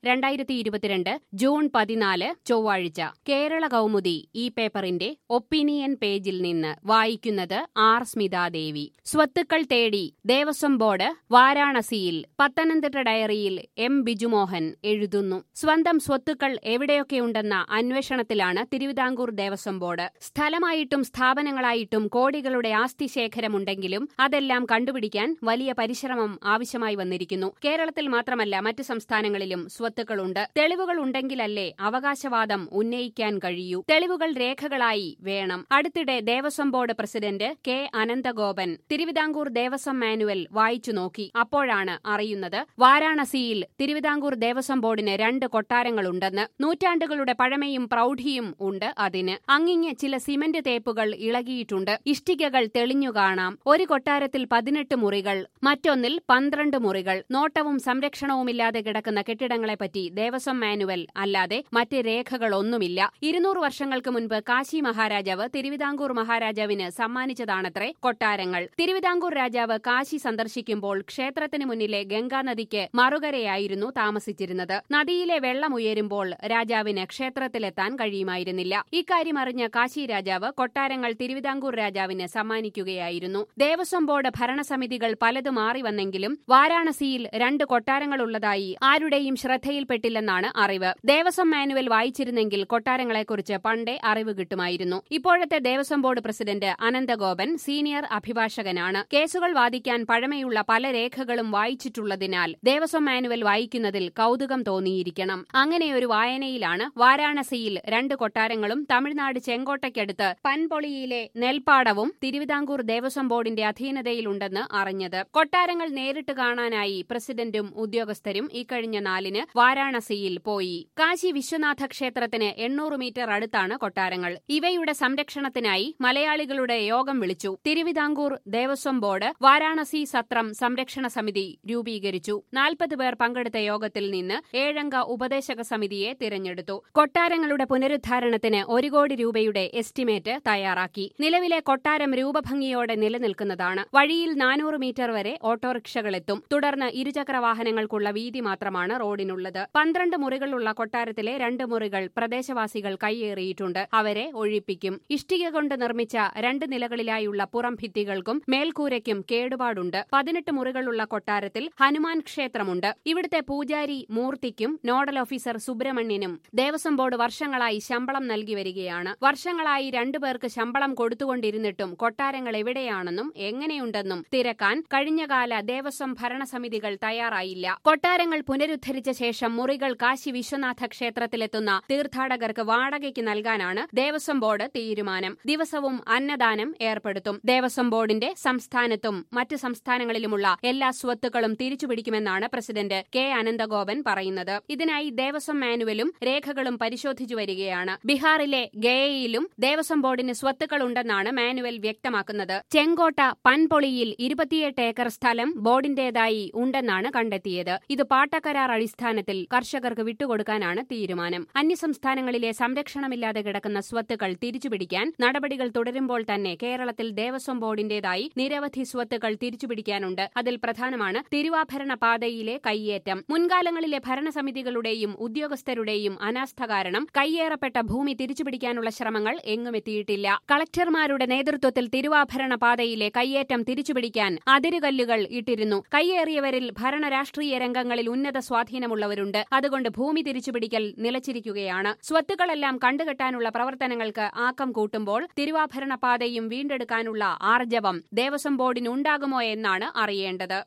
രണ്ടായിരത്തി ഇരുപത്തിരണ്ട് ജൂൺ പതിനാല് ചൊവ്വാഴ്ച കേരള കൗമുദി ഈ പേപ്പറിന്റെ ഒപ്പീനിയൻ പേജിൽ നിന്ന് വായിക്കുന്നത് ആർ സ്മിതാദേവി സ്വത്തുക്കൾ തേടി ദേവസ്വം ബോർഡ് വാരാണസിയിൽ പത്തനംതിട്ട ഡയറിയിൽ എം ബിജുമോഹൻ എഴുതുന്നു സ്വന്തം സ്വത്തുക്കൾ എവിടെയൊക്കെയുണ്ടെന്ന അന്വേഷണത്തിലാണ് തിരുവിതാംകൂർ ദേവസ്വം ബോർഡ് സ്ഥലമായിട്ടും സ്ഥാപനങ്ങളായിട്ടും കോടികളുടെ ആസ്തി ശേഖരമുണ്ടെങ്കിലും അതെല്ലാം കണ്ടുപിടിക്കാൻ വലിയ പരിശ്രമം ആവശ്യമായി വന്നിരിക്കുന്നു കേരളത്തിൽ മാത്രമല്ല മറ്റ് സംസ്ഥാനങ്ങളിലും സ്വത്തുക്കളുണ്ട് തെളിവുകൾ ഉണ്ടെങ്കിലല്ലേ അവകാശവാദം ഉന്നയിക്കാൻ കഴിയൂ തെളിവുകൾ രേഖകളായി വേണം അടുത്തിടെ Devaswom board president K Ananthagopan Thiruvithamkur Devaswom manual വായിച്ചു നോക്കി അപ്പോഴാണ് അറിയുന്നത് വാരാണസിയിൽ തിരുവിതാംകൂർ ദേവസ്വം ബോർഡിന് രണ്ട് കൊട്ടാരങ്ങളുണ്ടെന്ന് നൂറ്റാണ്ടുകളുടെ പഴമയും പ്രൗഢിയും ഉണ്ട് അതിന് അങ്ങിങ്ങ് ചില സിമന്റ് തേപ്പുകൾ ഇളകിയിട്ടുണ്ട് ഇഷ്ടികകൾ തെളിഞ്ഞു കാണാം ഒരു കൊട്ടാരത്തിൽ പതിനെട്ട് മുറികൾ മറ്റൊന്നിൽ പന്ത്രണ്ട് മുറികൾ നോട്ടവും സംരക്ഷണവുമില്ലാതെ കിടക്കുന്ന കെട്ടിടങ്ങളെപ്പറ്റി ദേവസ്വം മാനുവൽ അല്ലാതെ മറ്റ് രേഖകളൊന്നുമില്ല ഇരുന്നൂറ് വർഷങ്ങൾക്ക് മുൻപ് കാശി മഹാരാജാവ് തിരുവിതാംകൂർ മഹാരാജാവിന് സമ്മാനിച്ചതാണത്രേ കൊട്ടാരങ്ങൾ തിരുവിതാംകൂർ രാജാവ് കാശി സന്ദർശിക്കുമ്പോൾ ക്ഷേത്രത്തിന് മുന്നിലെ ഗംഗാനദിക്ക് മറുകരയായിരുന്നു താമസിച്ചിരുന്നത് നദിയിലെ വെള്ളം ഉയരുമ്പോൾ രാജാവിന് ക്ഷേത്രത്തിലെത്താൻ കഴിയുമായിരുന്നില്ല ഇക്കാര്യം അറിഞ്ഞ കാശി രാജാവ് കൊട്ടാരങ്ങൾ തിരുവിതാംകൂർ രാജാവിന് സമ്മാനിക്കുകയായിരുന്നു ദേവസ്വം ബോർഡ് ഭരണസമിതികൾ പലതും മാറി വന്നെങ്കിലും വാരാണസിയിൽ രണ്ട് കൊട്ടാരങ്ങളുള്ളതായി ആരുടെയും ശ്രദ്ധയിൽപ്പെട്ടില്ലെന്നാണ് അറിവ് ദേവസ്വം മാനുവൽ വായിച്ചിരുന്നെങ്കിൽ കൊട്ടാരങ്ങളെക്കുറിച്ച് പണ്ടേ അറിവ് കിട്ടുമായിരുന്നു ഇപ്പോഴത്തെ Devaswom board president Ananthagopan senior അഭിഭാഷകനാണ് കേസുകൾ വാദിക്കാൻ പഴമയുള്ള പല രേഖകളും വായിച്ചിട്ടുള്ളതിനാൽ ദേവസ്വം മാനുവൽ വായിക്കുന്നതിൽ കൗതുകം തോന്നിയിരിക്കണം അങ്ങനെയൊരു വായനയിലാണ് വാരാണസിയിൽ രണ്ട് കൊട്ടാരങ്ങളും തമിഴ്നാട് ചെങ്കോട്ടയ്ക്കടുത്ത് പൻപൊളിയിലെ നെൽപ്പാടവും തിരുവിതാംകൂർ ദേവസ്വം ബോർഡിന്റെ അധീനതയിലുണ്ടെന്ന് അറിഞ്ഞത് കൊട്ടാരങ്ങൾ നേരിട്ട് കാണാനായി പ്രസിഡന്റും ഉദ്യോഗസ്ഥരും ഇക്കഴിഞ്ഞ നാലിന് വാരാണസിയിൽ പോയി കാശി വിശ്വനാഥ ക്ഷേത്രത്തിന് എണ്ണൂറ് മീറ്റർ അടുത്താണ് കൊട്ടാരങ്ങൾ ഇവയുടെ സംരക്ഷണത്തിനായി മലയാളികളുടെ യോഗം വിളിച്ചു തിരുവിതാംകൂർ ദേവസ്വം ബോർഡ് വാരാണസി സത്രം സംരക്ഷണ സമിതി രൂപീകരിച്ചു നാൽപ്പത് പേർ പങ്കെടുത്ത യോഗത്തിൽ നിന്ന് ഏഴംഗ ഉപദേശക സമിതിയെ തിരഞ്ഞെടുത്തു കൊട്ടാരങ്ങളുടെ പുനരുദ്ധാരണത്തിന് ഒരു കോടി രൂപയുടെ എസ്റ്റിമേറ്റ് തയ്യാറാക്കി നിലവിലെ കൊട്ടാരം രൂപഭംഗിയോടെ നിലനിൽക്കുന്നതാണ് വഴിയിൽ നാനൂറ് മീറ്റർ വരെ ഓട്ടോറിക്ഷകളെത്തും തുടർന്ന് ഇരുചക്ര വാഹനങ്ങൾക്കുള്ള വീതി മാത്രമാണ് റോഡിനുള്ളത് പന്ത്രണ്ട് മുറികളുള്ള കൊട്ടാരത്തിലെ രണ്ട് മുറികൾ പ്രദേശവാസികൾ കൈയേറിയിട്ടുണ്ട് അവരെ ഒഴിപ്പിക്കും ഇഷ്ടിക കൊണ്ട് നിർമ്മിച്ച രണ്ട് നിലകളിലായുള്ള പുറം ഭിത്തികൾക്കും മേൽക്കൂരയ്ക്കും കേടുപാടുണ്ട് പതിനെട്ട് മുറികളുള്ള കൊട്ടാരത്തിൽ ഹനുമാൻ ക്ഷേത്രമുണ്ട് ഇവിടുത്തെ പൂജാരി മൂർത്തിക്കും നോഡൽ ഓഫീസർ സുബ്രഹ്മണ്യനും ദേവസ്വം ബോർഡ് വർഷങ്ങളായി ശമ്പളം നൽകി വരികയാണ് വർഷങ്ങളായി രണ്ടുപേർക്ക് ശമ്പളം കൊടുത്തുകൊണ്ടിരുന്നിട്ടും കൊട്ടാരങ്ങൾ എവിടെയാണെന്നും എങ്ങനെയുണ്ടെന്നും തിരക്കാൻ കഴിഞ്ഞകാല ദേവസ്വം ഭരണസമിതികൾ തയ്യാറായില്ല കൊട്ടാരങ്ങൾ പുനരുദ്ധരിച്ച ശേഷം മുറികൾ കാശി വിശ്വനാഥ ക്ഷേത്രത്തിലെത്തുന്ന തീർത്ഥാടകർക്ക് വാടകയ്ക്ക് നൽകാനാണ് ദേവസ്വം ബോർഡ് തീരുമാനം ദിവസവും അന്നദാനം ഏർപ്പെടുത്തും ദേവസ്വം ബോർഡിന്റെ സംസ്ഥാനത്തും മറ്റ് സംസ്ഥാനങ്ങളിലുമുള്ള എല്ലാ സ്വത്തുക്കളും തിരിച്ചുപിടിക്കുമെന്നാണ് പ്രസിഡന്റ് കെ അനന്തഗോപൻ പറയുന്നത് ഇതിനായി ദേവസ്വം മാനുവലും രേഖകളും പരിശോധിച്ചു വരികയാണ് ബീഹാറിലെ ഗയയിലും ദേവസ്വം ബോർഡിന് സ്വത്തുക്കളുണ്ടെന്നാണ് മാനുവൽ വ്യക്തമാക്കുന്നത് ചെങ്കോട്ട പൻപൊളിയിൽ ഇരുപത്തിയെട്ട് ഏക്കർ സ്ഥലം ബോർഡിന്റേതായി ഉണ്ടെന്നാണ് കണ്ടെത്തിയത് ഇത് പാട്ടക്കരാർ അടിസ്ഥാനത്തിൽ കർഷകർക്ക് വിട്ടുകൊടുക്കാനാണ് തീരുമാനം അന്യസംസ്ഥാനങ്ങളിലെ സംരക്ഷണമില്ലാതെ കിടക്കുന്ന സ്വത്തുക്കൾ തിരിച്ചുപിടിക്കാൻ നടപടികൾ തുടരുമ്പോൾ തന്നെ കേരളത്തിൽ ദേവസ്വം ബോർഡിന്റേതായി നിരവധി സ്വത്തുക്കൾ തിരിച്ചുപിടിക്കാനുണ്ട് അതിൽ പ്രധാനമാണ് തിരുവാഭരണ പാതയിലെ കയ്യേറ്റം മുൻകാലങ്ങളിലെ ഭരണസമിതികളുടെയും ഉദ്യോഗസ്ഥരുടെയും അനാസ്ഥ കാരണം കയ്യേറപ്പെട്ട ഭൂമി തിരിച്ചുപിടിക്കാനുള്ള ശ്രമങ്ങൾ എങ്ങുമെത്തിയിട്ടില്ല കളക്ടർമാരുടെ നേതൃത്വത്തിൽ തിരുവാഭരണ പാതയിലെ കയ്യേറ്റം തിരിച്ചുപിടിക്കാൻ അതിരുകല്ലുകൾ ഇട്ടിരുന്നു കയ്യേറിയവരിൽ ഭരണ രാഷ്ട്രീയ രംഗങ്ങളിൽ ഉന്നത സ്വാധീനമുള്ളവരുണ്ട് അതുകൊണ്ട് ഭൂമി തിരിച്ചുപിടിക്കൽ നിലച്ചിരിക്കുകയാണ് സ്വത്തുക്കളെല്ലാം കണ്ടുകെട്ടാനുള്ള പ്രവർത്തനങ്ങൾക്ക് ആക്കം കൂട്ടുമ്പോൾ തിരുവാഭരണ പാതയും വീണ്ടെടുക്കാനുള്ള ആർജവം ദേവസ്വം ബോർഡിനുണ്ടാകുമോ എന്നാണ് അറിയേണ്ടത്